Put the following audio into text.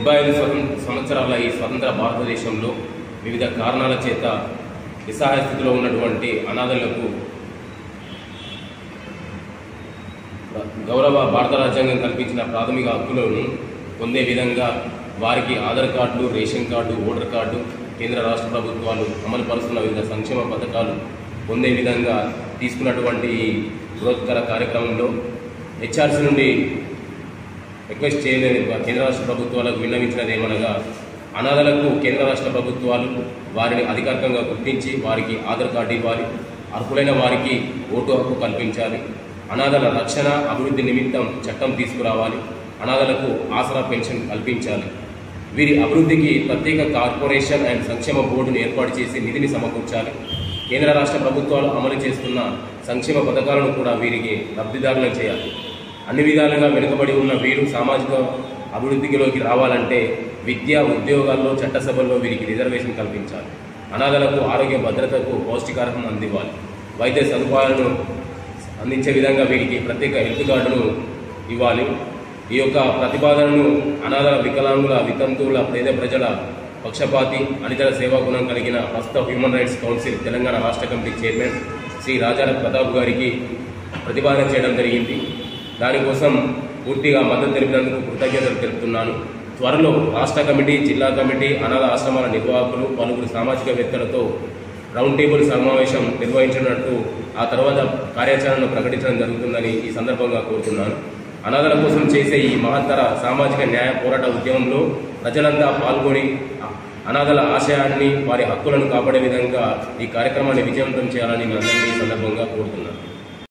డెబ్బై ఐదు స్వతం- సంవత్సరాల ఈ స్వతంత్ర భారతదేశంలో వివిధ కారణాల చేత నిస్సహాయ స్థితిలో ఉన్నటువంటి అనాథలకు గౌరవ భారత రాజ్యాంగం కల్పించిన ప్రాథమిక హక్కులను పొందే విధంగా వారికి ఆధార్ కార్డులు రేషన్ కార్డు ఓటర్ కార్డు కేంద్ర రాష్ట్ర ప్రభుత్వాలు అమలు పరుస్తున్న వివిధ సంక్షేమ పథకాలు పొందే విధంగా తీసుకున్నటువంటి ఈ బృహత్కర కార్యక్రమంలో హెచ్ఆర్సీ నుండి రిక్వెస్ట్ చేయలేదు కేంద్ర రాష్ట్ర ప్రభుత్వాలకు విన్నవించినది ఏమనగా అనాథలకు కేంద్ర రాష్ట్ర ప్రభుత్వాలు వారిని అధికారికంగా గుర్తించి వారికి ఆధార్ కార్డు ఇవ్వాలి అర్హులైన వారికి ఓటు హక్కు కల్పించాలి అనాథల రక్షణ అభివృద్ధి నిమిత్తం చట్టం తీసుకురావాలి అనాథలకు ఆసరా పెన్షన్ కల్పించాలి వీరి అభివృద్ధికి ప్రత్యేక కార్పొరేషన్ అండ్ సంక్షేమ బోర్డును ఏర్పాటు చేసి నిధిని సమకూర్చాలి కేంద్ర రాష్ట్ర ప్రభుత్వాలు అమలు చేస్తున్న సంక్షేమ పథకాలను కూడా వీరికి లబ్ధిదారులను చేయాలి అన్ని విధాలుగా వెనుకబడి ఉన్న వీరు సామాజిక అభివృద్ధిలోకి రావాలంటే విద్య ఉద్యోగాల్లో చట్టసభల్లో వీరికి రిజర్వేషన్ కల్పించాలి అనాథలకు ఆరోగ్య భద్రతకు పౌష్టికాహారం అందివ్వాలి వైద్య సదుపాయాలను అందించే విధంగా వీరికి ప్రత్యేక హెల్త్ కార్డును ఇవ్వాలి ఈ యొక్క ప్రతిపాదనను అనాథల వికలాంగుల వితంతువుల పేద ప్రజల పక్షపాతి అనితర సేవా గుణం కలిగిన ప్రస్తుత హ్యూమన్ రైట్స్ కౌన్సిల్ తెలంగాణ రాష్ట్ర కమిటీ చైర్మన్ శ్రీ రాజాల ప్రతాప్ గారికి ప్రతిపాదన చేయడం జరిగింది దానికోసం పూర్తిగా మద్దతు తెలిపినందుకు కృతజ్ఞతలు తెలుపుతున్నాను త్వరలో రాష్ట్ర కమిటీ జిల్లా కమిటీ అనాథ ఆశ్రమాల నిర్వాహకులు పలువురు సామాజికవేత్తలతో రౌండ్ టేబుల్ సమావేశం నిర్వహించినట్టు ఆ తర్వాత కార్యాచరణను ప్రకటించడం జరుగుతుందని ఈ సందర్భంగా కోరుతున్నాను అనాథల కోసం చేసే ఈ మహత్తర సామాజిక న్యాయ పోరాట ఉద్యమంలో ప్రజలంతా పాల్గొని అనాథల ఆశయాన్ని వారి హక్కులను కాపాడే విధంగా ఈ కార్యక్రమాన్ని విజయవంతం చేయాలని మీ అందరినీ ఈ సందర్భంగా కోరుతున్నాను